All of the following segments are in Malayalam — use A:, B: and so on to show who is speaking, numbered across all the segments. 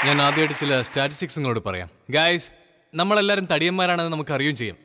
A: ഞാൻ ആദ്യമായിട്ട് ചില സ്റ്റാറ്റിസ്റ്റിക്സ് നിങ്ങളോട് പറയാം ഗായ്സ് നമ്മളെല്ലാവരും തടിയന്മാരാണെന്ന് നമുക്ക് അറിയുകയും ചെയ്യും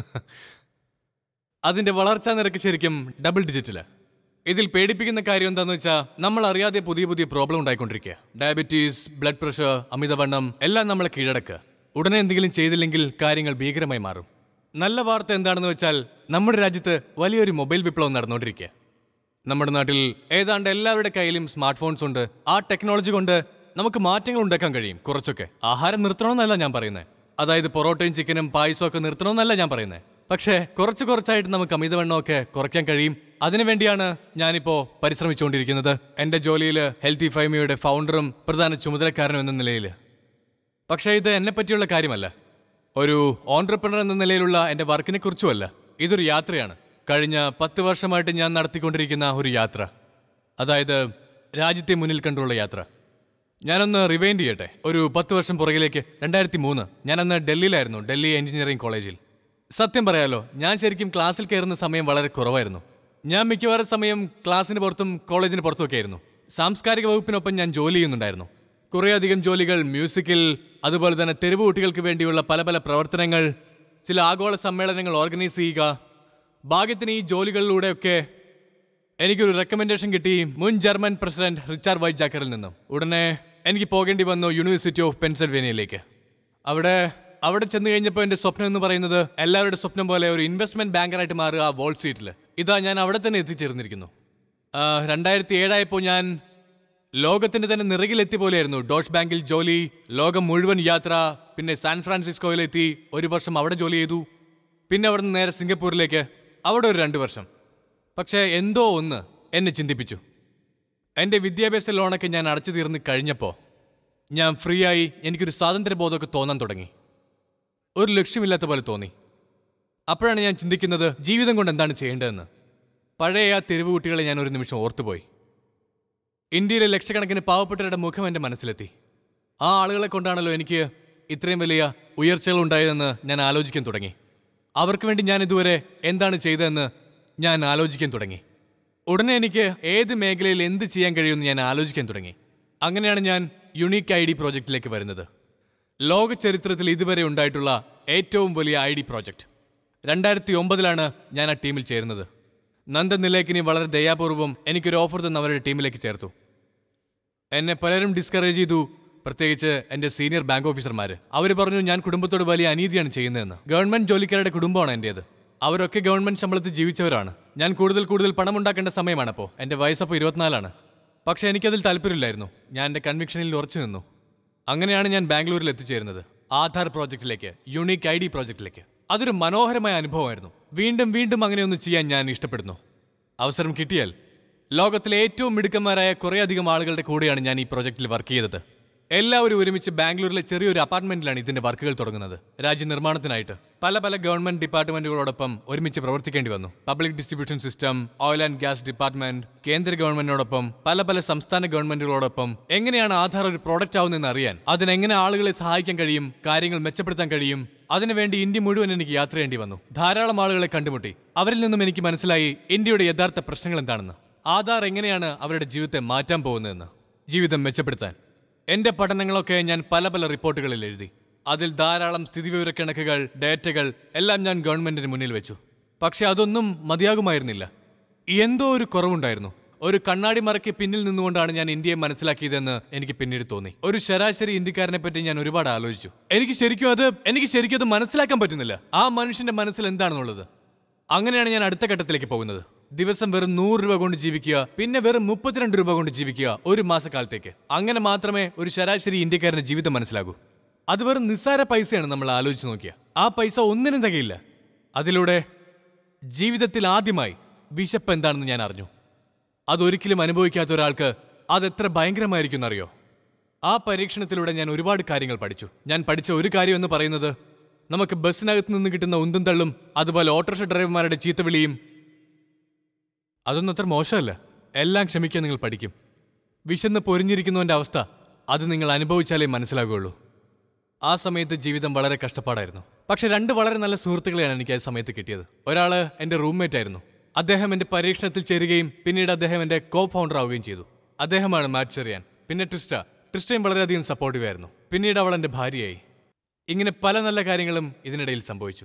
A: അതിന്റെ വളർച്ചാ നിരക്ക് ശരിക്കും ഡബിൾ ഡിജിറ്റില് ഇതിൽ പേടിപ്പിക്കുന്ന കാര്യം എന്താണെന്ന് വെച്ചാൽ നമ്മൾ അറിയാതെ പുതിയ പുതിയ പ്രോബ്ലം ഉണ്ടായിക്കൊണ്ടിരിക്കുക ഡയബറ്റീസ് ബ്ലഡ് പ്രഷർ അമിതവണ്ണം എല്ലാം നമ്മളെ കീഴടക്കുക ഉടനെ എന്തെങ്കിലും ചെയ്തില്ലെങ്കിൽ കാര്യങ്ങൾ ഭീകരമായി മാറും നല്ല വാർത്ത എന്താണെന്ന് വെച്ചാൽ നമ്മുടെ രാജ്യത്ത് വലിയൊരു മൊബൈൽ വിപ്ലവം നടന്നുകൊണ്ടിരിക്കുക നമ്മുടെ നാട്ടിൽ ഏതാണ്ട് എല്ലാവരുടെ കയ്യിലും സ്മാർട്ട് ഫോൺസ് ഉണ്ട് ആ ടെക്നോളജി കൊണ്ട് നമുക്ക് മാറ്റങ്ങൾ ഉണ്ടാക്കാൻ കഴിയും കുറച്ചൊക്കെ ആഹാരം നിർത്തണമെന്നല്ല ഞാൻ പറയുന്നത് അതായത് പൊറോട്ടയും ചിക്കനും പായസവും ഒക്കെ നിർത്തണമെന്നല്ല ഞാൻ പറയുന്നത് പക്ഷേ കുറച്ച് കുറച്ചായിട്ട് നമുക്ക് അമിതവണ്ണമൊക്കെ കുറയ്ക്കാൻ കഴിയും അതിനുവേണ്ടിയാണ് ഞാനിപ്പോ പരിശ്രമിച്ചുകൊണ്ടിരിക്കുന്നത് എന്റെ ജോലിയിൽ ഹെൽത്തി ഫൈമിയുടെ ഫൗണ്ടറും പ്രധാന ചുമതലക്കാരനും എന്ന നിലയിൽ പക്ഷേ ഇത് എന്നെ പറ്റിയുള്ള കാര്യമല്ല ഒരു ഓൺട്രപ്രണർ എന്ന നിലയിലുള്ള എന്റെ വർക്കിനെ കുറിച്ചുമല്ല ഇതൊരു യാത്രയാണ് കഴിഞ്ഞ പത്ത് വർഷമായിട്ട് ഞാൻ നടത്തിക്കൊണ്ടിരിക്കുന്ന ഒരു യാത്ര അതായത് രാജ്യത്തെ മുന്നിൽ കണ്ടുള്ള യാത്ര ഞാനൊന്ന് റിവൈൻഡ് ചെയ്യട്ടെ ഒരു പത്ത് വർഷം പുറകിലേക്ക് രണ്ടായിരത്തി മൂന്ന് ഞാനന്ന് ഡൽഹിയിലായിരുന്നു ഡൽഹി എഞ്ചിനീയറിംഗ് കോളേജിൽ സത്യം പറയാലോ ഞാൻ ശരിക്കും ക്ലാസ്സിൽ കയറുന്ന സമയം വളരെ കുറവായിരുന്നു ഞാൻ മിക്കവാറും സമയം ക്ലാസ്സിന് പുറത്തും കോളേജിന് പുറത്തുമൊക്കെ ആയിരുന്നു സാംസ്കാരിക വകുപ്പിനൊപ്പം ഞാൻ ജോലി ചെയ്യുന്നുണ്ടായിരുന്നു കുറേയധികം ജോലികൾ മ്യൂസിക്കിൽ അതുപോലെ തന്നെ തെരുവ് കുട്ടികൾക്ക് വേണ്ടിയുള്ള പല പല പ്രവർത്തനങ്ങൾ ചില ആഗോള സമ്മേളനങ്ങൾ ഓർഗനൈസ് ചെയ്യുക ഭാഗ്യത്തിന് ഈ ജോലികളിലൂടെയൊക്കെ എനിക്കൊരു റെക്കമെൻഡേഷൻ കിട്ടി മുൻ ജർമ്മൻ പ്രസിഡന്റ് റിച്ചാർഡ് വൈജാക്കറിൽ നിന്നും ഉടനെ എനിക്ക് പോകേണ്ടി വന്നു യൂണിവേഴ്സിറ്റി ഓഫ് പെൻസിൽവേനിയയിലേക്ക് അവിടെ അവിടെ ചെന്ന് കഴിഞ്ഞപ്പോൾ എൻ്റെ സ്വപ്നം എന്ന് പറയുന്നത് എല്ലാവരുടെ സ്വപ്നം പോലെ ഒരു ഇൻവെസ്റ്റ്മെന്റ് ബാങ്കറായിട്ട് മാറുക വോൾ സ്ട്രീറ്റിൽ ഇതാ ഞാൻ അവിടെ തന്നെ എത്തിച്ചേർന്നിരിക്കുന്നു ആ, രണ്ടായിരത്തി ഏഴായപ്പോൾ ഞാൻ ലോകത്തിന്റെ തന്നെ നിറകിലെത്തി പോലെയായിരുന്നു ഡോച്ച് ബാങ്കിൽ ജോലി ലോകം മുഴുവൻ യാത്ര പിന്നെ സാൻ ഫ്രാൻസിസ്കോയിലെത്തി ഒരു വർഷം അവിടെ ജോലി ചെയ്തു പിന്നെ അവിടെ നിന്ന് നേരെ സിംഗപ്പൂരിലേക്ക് അവിടെ ഒരു രണ്ട് വർഷം പക്ഷേ എന്തോ ഒന്ന് എന്നെ ചിന്തിപ്പിച്ചു എൻ്റെ വിദ്യാഭ്യാസ ലോണൊക്കെ ഞാൻ അടച്ചു തീർന്ന് കഴിഞ്ഞപ്പോൾ ഞാൻ ഫ്രീ ആയി എനിക്കൊരു സ്വാതന്ത്ര്യബോധമൊക്കെ തോന്നാൻ തുടങ്ങി ഒരു ലക്ഷ്യമില്ലാത്ത പോലെ തോന്നി അപ്പോഴാണ് ഞാൻ ചിന്തിക്കുന്നത് ജീവിതം കൊണ്ട് എന്താണ് ചെയ്യേണ്ടതെന്ന് പഴയ ആ തെരുവ് കുട്ടികളെ ഞാൻ ഒരു നിമിഷം ഓർത്തുപോയി ഇന്ത്യയിലെ ലക്ഷക്കണക്കിന് പാവപ്പെട്ടവരുടെ മുഖം എൻ്റെ മനസ്സിലെത്തി ആ ആളുകളെ കൊണ്ടാണല്ലോ എനിക്ക് ഇത്രയും വലിയ ഉയർച്ചകൾ ഉണ്ടായതെന്ന് ഞാൻ ആലോചിക്കാൻ തുടങ്ങി അവർക്ക് വേണ്ടി ഞാൻ ഇതുവരെ എന്താണ് ചെയ്തതെന്ന് ഞാൻ ആലോചിക്കാൻ തുടങ്ങി ഉടനെ എനിക്ക് ഏത് മേഖലയിൽ എന്ത് ചെയ്യാൻ കഴിയുമെന്ന് ഞാൻ ആലോചിക്കാൻ തുടങ്ങി അങ്ങനെയാണ് ഞാൻ യുണീക്ക് ഐ ഡി പ്രോജക്റ്റിലേക്ക് വരുന്നത് ലോക ചരിത്രത്തിൽ ഇതുവരെ ഉണ്ടായിട്ടുള്ള ഏറ്റവും വലിയ ഐ ഡി പ്രോജക്റ്റ് രണ്ടായിരത്തി ഒമ്പതിലാണ് ഞാൻ ആ ടീമിൽ ചേരുന്നത് നന്ദൻ നിലേക്കിനി വളരെ ദയാപൂർവം എനിക്കൊരു ഓഫർ തന്ന് അവരുടെ ടീമിലേക്ക് ചേർത്തു എന്നെ പലരും ഡിസ്കറേജ് ചെയ്തു പ്രത്യേകിച്ച് എന്റെ സീനിയർ ബാങ്ക് ഓഫീസർമാർ അവർ പറഞ്ഞു ഞാൻ കുടുംബത്തോട് വലിയ അനീതിയാണ് ചെയ്യുന്നതെന്ന് ഗവൺമെന്റ് ജോലിക്കാരുടെ കുടുംബമാണ് എന്റേത് അവരൊക്കെ ഗവൺമെന്റ് ശമ്പളത്തിൽ ജീവിച്ചവരാണ് ഞാൻ കൂടുതൽ കൂടുതൽ പണം ഉണ്ടാക്കേണ്ട സമയമാണപ്പോൾ എന്റെ വയസ്സപ്പോൾ ഇരുപത്തിനാലാണ് പക്ഷെ എനിക്കതിൽ താല്പര്യമില്ലായിരുന്നു ഞാൻ എന്റെ കൺവിക്ഷനിൽ ഉറച്ചു നിന്നു അങ്ങനെയാണ് ഞാൻ ബാംഗ്ലൂരിൽ എത്തിച്ചേരുന്നത് ആധാർ പ്രോജക്റ്റിലേക്ക് യുണീക്ക് ഐ ഡി പ്രോജക്റ്റിലേക്ക് അതൊരു മനോഹരമായ അനുഭവമായിരുന്നു വീണ്ടും വീണ്ടും അങ്ങനെയൊന്ന് ചെയ്യാൻ ഞാൻ ഇഷ്ടപ്പെടുന്നു അവസരം കിട്ടിയാൽ ലോകത്തിലെ ഏറ്റവും മിടുക്കന്മാരായ കുറേയധികം ആളുകളുടെ കൂടെയാണ് ഞാൻ ഈ പ്രോജക്റ്റിൽ വർക്ക് ചെയ്തത് എല്ലാവരും ഒരുമിച്ച് ബാംഗ്ലൂരിലെ ചെറിയൊരു അപ്പാർട്ട്മെന്റിലാണ് ഇതിന്റെ വർക്കുകൾ തുടങ്ങുന്നത് രാജ്യ നിർമ്മാണത്തിനായിട്ട് പല പല ഗവൺമെന്റ് ഡിപ്പാർട്ട്മെന്റുകളോടൊപ്പം ഒരുമിച്ച് പ്രവർത്തിക്കേണ്ടി വന്നു public distribution system oil and gas department കേന്ദ്ര ഗവൺമെന്റിനോടൊപ്പം പല പല സംസ്ഥാന ഗവൺമെന്റുകളോടൊപ്പം എങ്ങനെയാണ് ആധാർ ഒരു പ്രോഡക്റ്റ് ആവുന്നതെന്ന് അറിയാൻ അതിനെങ്ങനെ ആളുകളെ സഹായിക്കാൻ കഴിയും കാര്യങ്ങൾ മെച്ചപ്പെടുത്താൻ കഴിയും അതിനുവേണ്ടി ഇന്ത്യ മുഴുവൻ എനിക്ക് യാത്ര ചെയ്യേണ്ടി വന്നു ധാരാളം ആളുകളെ കണ്ടുമുട്ടി അവരിൽ നിന്നും എനിക്ക് മനസ്സിലായി ഇന്ത്യയുടെ യഥാർത്ഥ പ്രശ്നങ്ങൾ എന്താണെന്ന് ആധാർ എങ്ങനെയാണ് അവരുടെ ജീവിതത്തെ മാറ്റാൻ പോകുന്നതെന്ന് ജീവിതം മെച്ചപ്പെടുത്താൻ എന്റെ പഠനങ്ങളൊക്കെ ഞാൻ പല പല റിപ്പോർട്ടുകളിൽ എഴുതി അതിൽ ധാരാളം സ്ഥിതിവിവര കണക്കുകൾ ഡേറ്റകൾ എല്ലാം ഞാൻ ഗവൺമെന്റിന് മുന്നിൽ വെച്ചു പക്ഷെ അതൊന്നും മതിയാകുമായിരുന്നില്ല എന്തോ ഒരു കുറവുണ്ടായിരുന്നു ഒരു കണ്ണാടി മറയ്ക്ക് പിന്നിൽ നിന്നുകൊണ്ടാണ് ഞാൻ ഇന്ത്യയെ മനസ്സിലാക്കിയതെന്ന് എനിക്ക് പിന്നീട് തോന്നി ഒരു ശരാശരി ഇന്ത്യക്കാരനെ പറ്റി ഞാൻ ഒരുപാട് ആലോചിച്ചു എനിക്ക് ശരിക്കും അത് എനിക്ക് ശരിക്കും അത് മനസ്സിലാക്കാൻ പറ്റുന്നില്ല ആ മനുഷ്യന്റെ മനസ്സിൽ എന്താണെന്നുള്ളത് അങ്ങനെയാണ് ഞാൻ അടുത്ത ഘട്ടത്തിലേക്ക് പോകുന്നത് ദിവസം വെറും നൂറ് രൂപ കൊണ്ട് ജീവിക്കുക പിന്നെ വെറും മുപ്പത്തിരണ്ട് രൂപ കൊണ്ട് ജീവിക്കുക ഒരു മാസക്കാലത്തേക്ക് അങ്ങനെ മാത്രമേ ഒരു ശരാശരി ഇന്ത്യക്കാരന്റെ ജീവിതം മനസ്സിലാകൂ അത് വെറും നിസ്സാര പൈസയാണ് നമ്മൾ ആലോചിച്ച് നോക്കിയ ആ പൈസ ഒന്നിനും തികയില്ല അതിലൂടെ ജീവിതത്തിൽ ആദ്യമായി വിശപ്പ് എന്താണെന്ന് ഞാൻ അറിഞ്ഞു അതൊരിക്കലും അനുഭവിക്കാത്ത ഒരാൾക്ക് അതെത്ര ഭയങ്കരമായിരിക്കും എന്നറിയോ ആ പരീക്ഷണത്തിലൂടെ ഞാൻ ഒരുപാട് കാര്യങ്ങൾ പഠിച്ചു ഞാൻ പഠിച്ച ഒരു കാര്യം എന്ന് പറയുന്നത് നമുക്ക് ബസ്സിനകത്ത് നിന്ന് കിട്ടുന്ന ഉന്തും തള്ളും അതുപോലെ ഓട്ടോറിക്ഷ ഡ്രൈവർമാരുടെ ചീത്തവിളിയും അതൊന്നും അത്ര മോശമല്ല എല്ലാം ക്ഷമിക്കാൻ നിങ്ങൾ പഠിക്കും വിശന്ന് പൊരിഞ്ഞിരിക്കുന്നവന്റെ അവസ്ഥ അത് നിങ്ങൾ അനുഭവിച്ചാലേ മനസ്സിലാകുകയുള്ളൂ ആ സമയത്ത് ജീവിതം വളരെ കഷ്ടപ്പാടായിരുന്നു പക്ഷെ രണ്ട് വളരെ നല്ല സുഹൃത്തുക്കളെയാണ് എനിക്ക് ആ സമയത്ത് കിട്ടിയത് ഒരാള് എന്റെ റൂംമേറ്റ് ആയിരുന്നു അദ്ദേഹം എന്റെ പരീക്ഷണത്തിൽ ചേരുകയും പിന്നീട് അദ്ദേഹം എന്റെ കോ ഫൗണ്ടർ ആവുകയും ചെയ്തു അദ്ദേഹമാണ് മാറ്റ് ചെറിയാൻ പിന്നെ ട്വിസ്റ്റ ട്രിസ്റ്റയും വളരെയധികം സപ്പോർട്ടീവ് ആയിരുന്നു പിന്നീട് അവൾ എൻ്റെ ഭാര്യയായി ഇങ്ങനെ പല നല്ല കാര്യങ്ങളും ഇതിനിടയിൽ സംഭവിച്ചു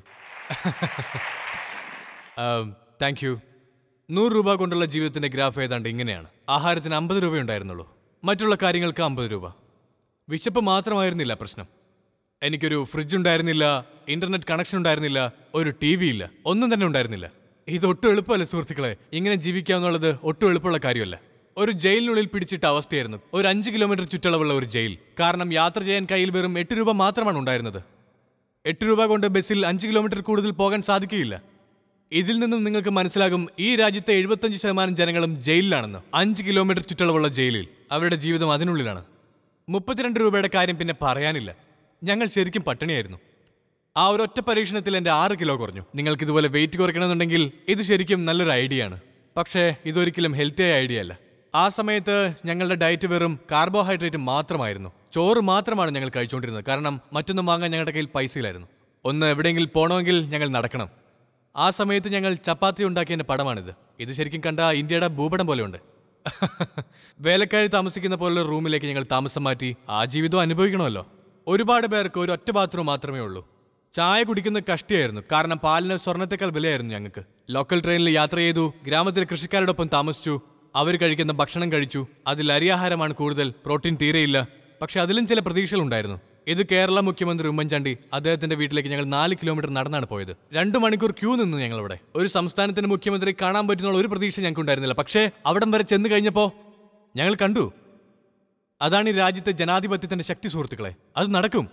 A: താങ്ക് യു നൂറ് രൂപ കൊണ്ടുള്ള ജീവിതത്തിന്റെ ഗ്രാഫ് ഏതാണ്ട് ഇങ്ങനെയാണ് ആഹാരത്തിന് അമ്പത് രൂപയുണ്ടായിരുന്നുള്ളൂ മറ്റുള്ള കാര്യങ്ങൾക്ക് അമ്പത് രൂപ വിശപ്പ് മാത്രമായിരുന്നില്ല പ്രശ്നം എനിക്കൊരു ഫ്രിഡ്ജ് ഉണ്ടായിരുന്നില്ല ഇന്റർനെറ്റ് കണക്ഷൻ ഉണ്ടായിരുന്നില്ല ഒരു ടി വി ഇല്ല ഒന്നും തന്നെ ഉണ്ടായിരുന്നില്ല ഇത് ഒട്ടും എളുപ്പമല്ല സുഹൃത്തുക്കളെ ഇങ്ങനെ ജീവിക്കാന്നുള്ളത് ഒട്ടും എളുപ്പമുള്ള കാര്യമല്ല ഒരു ജയിലിനുള്ളിൽ പിടിച്ചിട്ട അവസ്ഥയായിരുന്നു ഒരു അഞ്ച് കിലോമീറ്റർ ചുറ്റളവുള്ള ഒരു ജയിൽ കാരണം യാത്ര ചെയ്യാൻ കയ്യിൽ വെറും എട്ട് രൂപ മാത്രമാണ് ഉണ്ടായിരുന്നത് എട്ട് രൂപ കൊണ്ട് ബസ്സിൽ അഞ്ച് കിലോമീറ്റർ കൂടുതൽ പോകാൻ സാധിക്കുകയില്ല ഇതിൽ നിന്നും നിങ്ങൾക്ക് മനസ്സിലാകും ഈ രാജ്യത്തെ എഴുപത്തഞ്ച് ശതമാനം ജനങ്ങളും ജയിലിലാണെന്ന് അഞ്ച് കിലോമീറ്റർ ചുറ്റളവുള്ള ജയിലിൽ അവരുടെ ജീവിതം അതിനുള്ളിലാണ് മുപ്പത്തിരണ്ട് രൂപയുടെ കാര്യം പിന്നെ പറയാനില്ല ഞങ്ങൾ ശരിക്കും പട്ടിണിയായിരുന്നു ആ ഒരൊറ്റ പരീക്ഷണത്തിൽ എൻ്റെ ആറ് കിലോ കുറഞ്ഞു നിങ്ങൾക്ക് ഇതുപോലെ വെയിറ്റ് കുറയ്ക്കണമെന്നുണ്ടെങ്കിൽ ഇത് ശരിക്കും നല്ലൊരു ഐഡിയ ആണ് പക്ഷേ ഇതൊരിക്കലും ഹെൽത്തിയായ ഐഡിയ അല്ല ആ സമയത്ത് ഞങ്ങളുടെ ഡയറ്റ് വെറും കാർബോഹൈഡ്രേറ്റ് മാത്രമായിരുന്നു ചോറ് മാത്രമാണ് ഞങ്ങൾ കഴിച്ചുകൊണ്ടിരുന്നത് കാരണം മറ്റൊന്നും വാങ്ങാൻ ഞങ്ങളുടെ കയ്യിൽ പൈസയിലായിരുന്നു ഒന്ന് എവിടെയെങ്കിലും പോകണമെങ്കിൽ ഞങ്ങൾ നടക്കണം ആ സമയത്ത് ഞങ്ങൾ ചപ്പാത്തി ഉണ്ടാക്കിയതിന്റെ പടമാണിത് ഇത് ശരിക്കും കണ്ട ഇന്ത്യയുടെ ഭൂപടം പോലെയുണ്ട് വേലക്കാരി താമസിക്കുന്ന പോലുള്ള റൂമിലേക്ക് ഞങ്ങൾ താമസം മാറ്റി ആ ജീവിതം അനുഭവിക്കണമല്ലോ ഒരുപാട് പേർക്ക് ഒരു ഒറ്റ ബാത്റൂം മാത്രമേ ഉള്ളൂ ചായ കുടിക്കുന്ന കഷ്ടിയായിരുന്നു കാരണം പാലിന് സ്വർണത്തെക്കാൾ വിലയായിരുന്നു ഞങ്ങൾക്ക് ലോക്കൽ ട്രെയിനിൽ യാത്ര ചെയ്തു ഗ്രാമത്തിലെ കൃഷിക്കാരോടൊപ്പം താമസിച്ചു അവർ കഴിക്കുന്ന ഭക്ഷണം കഴിച്ചു അതിൽ അരിയാഹാരമാണ് കൂടുതൽ പ്രോട്ടീൻ തീരെയില്ല പക്ഷെ അതിലും ചില പ്രതീക്ഷകളുണ്ടായിരുന്നു ഇത് കേരള മുഖ്യമന്ത്രി ഉമ്മൻചാണ്ടി അദ്ദേഹത്തിന്റെ വീട്ടിലേക്ക് ഞങ്ങൾ നാല് കിലോമീറ്റർ നടന്നാണ് പോയത് രണ്ടു മണിക്കൂർ ക്യൂ നിന്നു ഞങ്ങളവിടെ ഒരു സംസ്ഥാനത്തിന്റെ മുഖ്യമന്ത്രി കാണാൻ പറ്റുന്ന ഒരു പ്രതീക്ഷ ഞങ്ങൾക്ക് ഉണ്ടായിരുന്നില്ല പക്ഷേ അവിടം വരെ ചെന്ന് കഴിഞ്ഞപ്പോ ഞങ്ങൾ കണ്ടു അതാണ് ഈ രാജ്യത്തെ ജനാധിപത്യത്തിന്റെ ശക്തി സുഹൃത്തുക്കളെ അത് നടക്കും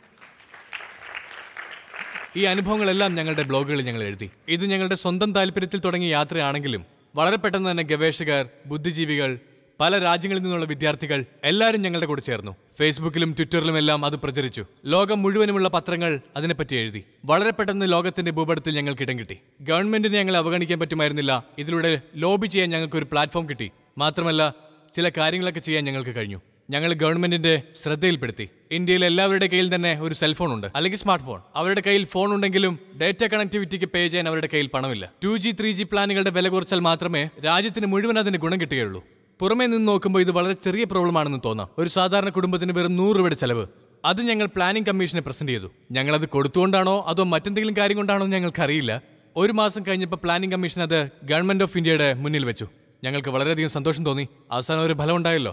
A: ഈ അനുഭവങ്ങളെല്ലാം ഞങ്ങളുടെ ബ്ലോഗുകളിൽ ഞങ്ങൾ എഴുതി ഇത് ഞങ്ങളുടെ സ്വന്തം താല്പര്യത്തിൽ തുടങ്ങിയ യാത്രയാണെങ്കിലും വളരെ പെട്ടെന്ന് തന്നെ ഗവേഷകർ ബുദ്ധിജീവികൾ പല രാജ്യങ്ങളിൽ നിന്നുള്ള വിദ്യാർത്ഥികൾ എല്ലാവരും ഞങ്ങളുടെ കൂടെ ചേർന്നു ഫേസ്ബുക്കിലും ട്വിറ്ററിലും എല്ലാം അത് പ്രചരിച്ചു ലോകം മുഴുവനുമുള്ള പത്രങ്ങൾ അതിനെപ്പറ്റി എഴുതി വളരെ പെട്ടെന്ന് ലോകത്തിന്റെ ഭൂപടത്തിൽ ഞങ്ങൾക്ക് ഇടം കിട്ടി ഗവൺമെന്റിനെ ഞങ്ങൾ അവഗണിക്കാൻ പറ്റുമായിരുന്നില്ല ഇതിലൂടെ ലോബി ചെയ്യാൻ ഞങ്ങൾക്ക് ഒരു പ്ലാറ്റ്ഫോം കിട്ടി മാത്രമല്ല ചില കാര്യങ്ങളൊക്കെ ചെയ്യാൻ ഞങ്ങൾക്ക് കഴിഞ്ഞു ഞങ്ങൾ ഗവൺമെന്റിന്റെ ശ്രദ്ധയിൽപ്പെടുത്തി ഇന്ത്യയിൽ എല്ലാവരുടെ കയ്യിൽ തന്നെ ഒരു സെൽഫോൺ ഉണ്ട് അല്ലെങ്കിൽ സ്മാർട്ട് ഫോൺ അവരുടെ കയ്യിൽ ഫോൺ ഉണ്ടെങ്കിലും ഡേറ്റ കണക്ടിവിറ്റിക്ക് പേ ചെയ്യാൻ അവരുടെ കയ്യിൽ പണമില്ല ടു ജി ത്രീ ജി പ്ലാനുകളുടെ വില കുറച്ചാൽ മാത്രമേ രാജ്യത്തിന് മുഴുവൻ അതിന് ഗുണം കിട്ടുകയുള്ളൂ പുറമേ നിന്ന് നോക്കുമ്പോൾ ഇത് വളരെ ചെറിയ പ്രോബ്ലം ആണെന്ന് തോന്നാം ഒരു സാധാരണ കുടുംബത്തിന് വെറും നൂറ് രൂപയുടെ ചെലവ് അത് ഞങ്ങൾ പ്ലാനിംഗ് കമ്മീഷനെ പ്രസന്റ് ചെയ്തു ഞങ്ങൾ അത് കൊടുത്തുകൊണ്ടാണോ അതോ മറ്റെന്തെങ്കിലും കാര്യം കൊണ്ടാണോ എന്ന് ഞങ്ങൾക്കറിയില്ല ഒരു മാസം കഴിഞ്ഞപ്പോൾ പ്ലാനിംഗ് കമ്മീഷൻ അത് ഗവൺമെന്റ് ഓഫ് ഇന്ത്യയുടെ മുന്നിൽ വെച്ചു ഞങ്ങൾക്ക് വളരെയധികം സന്തോഷം തോന്നി അവസാനം ഒരു ഫലം ഉണ്ടായല്ലോ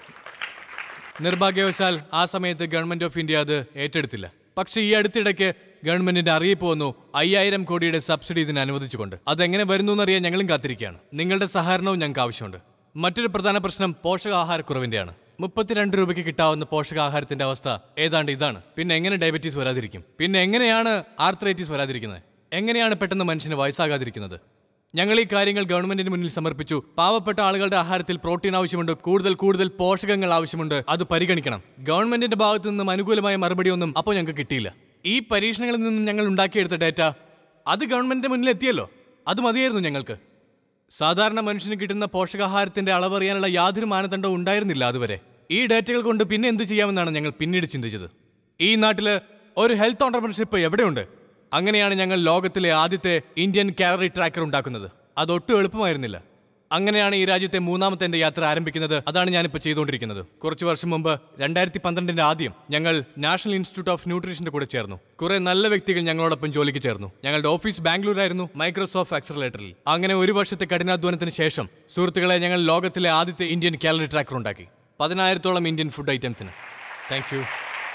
A: നിർഭാഗ്യവശാൽ ആ സമയത്ത് ഗവൺമെന്റ് ഓഫ് ഇന്ത്യ അത് ഏറ്റെടുത്തില്ല പക്ഷേ ഈ അടുത്തിടയ്ക്ക് ഗവൺമെന്റിന്റെ അറിയിപ്പ് വന്നു അയ്യായിരം കോടിയുടെ സബ്സിഡി ഇതിന് അനുവദിച്ചുകൊണ്ട് അതെങ്ങനെ വരുന്നു എന്നറിയാൻ ഞങ്ങളും കാത്തിരിക്കുകയാണ് നിങ്ങളുടെ സഹകരണവും ഞങ്ങൾക്ക് ആവശ്യമുണ്ട് മറ്റൊരു പ്രധാന പ്രശ്നം പോഷകാഹാരക്കുറവിന്റെയാണ് മുപ്പത്തിരണ്ട് രൂപയ്ക്ക് കിട്ടാവുന്ന പോഷകാഹാരത്തിന്റെ അവസ്ഥ ഏതാണ്ട് ഇതാണ് പിന്നെ എങ്ങനെ ഡയബറ്റീസ് വരാതിരിക്കും പിന്നെ എങ്ങനെയാണ് ആർത്രൈറ്റിസ് വരാതിരിക്കുന്നത് എങ്ങനെയാണ് പെട്ടെന്ന് മനുഷ്യന് വയസ്സാകാതിരിക്കുന്നത് ഞങ്ങൾ ഈ കാര്യങ്ങൾ ഗവൺമെന്റിന് മുന്നിൽ സമർപ്പിച്ചു പാവപ്പെട്ട ആളുകളുടെ ആഹാരത്തിൽ പ്രോട്ടീൻ ആവശ്യമുണ്ട് കൂടുതൽ കൂടുതൽ പോഷകങ്ങൾ ആവശ്യമുണ്ട് അത് പരിഗണിക്കണം ഗവൺമെന്റിന്റെ ഭാഗത്തു നിന്നും അനുകൂലമായ മറുപടിയൊന്നും അപ്പോൾ ഞങ്ങൾക്ക് കിട്ടിയില്ല ഈ പരീക്ഷണങ്ങളിൽ നിന്നും ഞങ്ങൾ ഉണ്ടാക്കിയെടുത്ത ഡേറ്റ അത് ഗവൺമെന്റിന്റെ മുന്നിൽ എത്തിയല്ലോ അത് മതിയായിരുന്നു ഞങ്ങൾക്ക് സാധാരണ മനുഷ്യന് കിട്ടുന്ന പോഷകാഹാരത്തിന്റെ അളവറിയാനുള്ള യാതൊരു മാനദണ്ഡവും ഉണ്ടായിരുന്നില്ല അതുവരെ ഈ ഡേറ്റകൾ കൊണ്ട് പിന്നെ എന്ത് ചെയ്യാമെന്നാണ് ഞങ്ങൾ പിന്നീട് ചിന്തിച്ചത് ഈ നാട്ടില് ഒരു ഹെൽത്ത് ഓണ്ടർപ്രണർഷിപ്പ് എവിടെയുണ്ട് അങ്ങനെയാണ് ഞങ്ങൾ ലോകത്തിലെ ആദ്യത്തെ ഇന്ത്യൻ കാലറി ട്രാക്കർ ഉണ്ടാക്കുന്നത് അതൊട്ടും എളുപ്പമായിരുന്നില്ല അങ്ങനെയാണ് ഈ രാജ്യത്തെ മൂന്നാമത്തെ എന്റെ യാത്ര ആരംഭിക്കുന്നത് അതാണ് ഞാനിപ്പോൾ ചെയ്തുകൊണ്ടിരിക്കുന്നത് കുറച്ച് വർഷം മുമ്പ് രണ്ടായിരത്തി പന്ത്രണ്ടിന്റെ ആദ്യം ഞങ്ങൾ നാഷണൽ ഇൻസ്റ്റിറ്റ്യൂട്ട് ഓഫ് ന്യൂട്രീഷന്റെ കൂടെ ചേർന്നു കുറെ നല്ല വ്യക്തികൾ ഞങ്ങളോടൊപ്പം ജോലിക്ക് ചേർന്നു ഞങ്ങളുടെ ഓഫീസ് ബാംഗ്ലൂരായിരുന്നു മൈക്രോസോഫ്റ്റ് ആക്സലറേറ്ററിൽ അങ്ങനെ ഒരു വർഷത്തെ കഠിനാധ്വാനത്തിന് ശേഷം സുഹൃത്തുക്കളെ ഞങ്ങൾ ലോകത്തിലെ ആദ്യത്തെ ഇന്ത്യൻ കാലറി ട്രാക്കർ ഉണ്ടാക്കി പതിനായിരത്തോളം ഇന്ത്യൻ ഫുഡ് ഐറ്റംസിന് താങ്ക് യു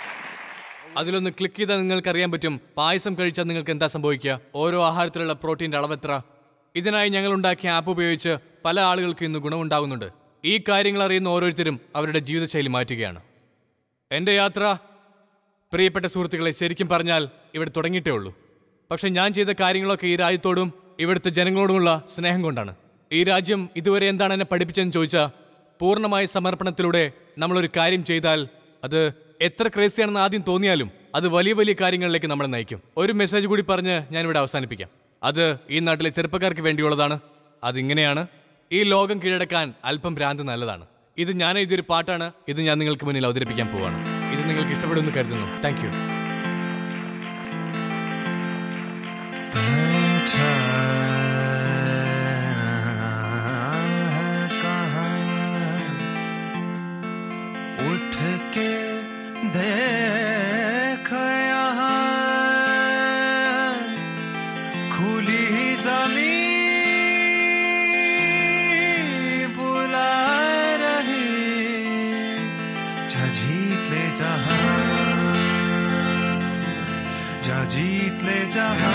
A: അതിലൊന്ന് ക്ലിക്ക് ചെയ്താൽ നിങ്ങൾക്ക് അറിയാൻ പറ്റും പായസം കഴിച്ചാൽ നിങ്ങൾക്ക് എന്താ സംഭവിക്കുക ഓരോ ആഹാരത്തിലുള്ള പ്രോട്ടീൻ്റെ അളവെത്ര ഇതിനായി ഞങ്ങൾ ഉണ്ടാക്കിയ ആപ്പ് ഉപയോഗിച്ച് പല ആളുകൾക്ക് ഇന്ന് ഗുണമുണ്ടാകുന്നുണ്ട് ഈ കാര്യങ്ങൾ അറിയുന്ന ഓരോരുത്തരും അവരുടെ ജീവിതശൈലി മാറ്റുകയാണ് എൻ്റെ യാത്ര പ്രിയപ്പെട്ട സുഹൃത്തുക്കളെ ശരിക്കും പറഞ്ഞാൽ ഇവിടെ തുടങ്ങിയിട്ടേ ഉള്ളൂ പക്ഷെ ഞാൻ ചെയ്ത കാര്യങ്ങളൊക്കെ ഈ രാജ്യത്തോടും ഇവിടുത്തെ ജനങ്ങളോടുമുള്ള സ്നേഹം കൊണ്ടാണ് ഈ രാജ്യം ഇതുവരെ എന്താണ് എന്നെ പഠിപ്പിച്ചതെന്ന് ചോദിച്ചാൽ പൂർണ്ണമായ സമർപ്പണത്തിലൂടെ നമ്മളൊരു കാര്യം ചെയ്താൽ അത് എത്ര ക്രേസിയാണെന്ന് ആദ്യം തോന്നിയാലും അത് വലിയ വലിയ കാര്യങ്ങളിലേക്ക് നമ്മളെ നയിക്കും ഒരു മെസ്സേജ് കൂടി പറഞ്ഞ് ഞാനിവിടെ അവസാനിപ്പിക്കാം അത് ഈ നാട്ടിലെ ചെറുപ്പക്കാർക്ക് വേണ്ടിയുള്ളതാണ് അതിങ്ങനെയാണ് ഈ ലോകം കീഴടക്കാൻ അല്പം ഭ്രാന്ത് നല്ലതാണ് ഇത് ഞാൻ എഴുതിയൊരു പാട്ടാണ് ഇത് ഞാൻ നിങ്ങൾക്ക് മുന്നിൽ അവതരിപ്പിക്കാൻ പോവാണ് ഇത് നിങ്ങൾക്ക് ഇഷ്ടപ്പെടുമെന്ന് കരുതുന്നു താങ്ക് യു
B: बैठा है कहाँ उठ जीत ले जहां जा जीत ले जहां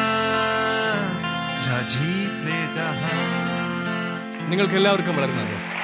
B: जा जीत ले जहां
A: നിങ്ങൾക്ക് എല്ലാവർക്കും വളരെ നന്ദി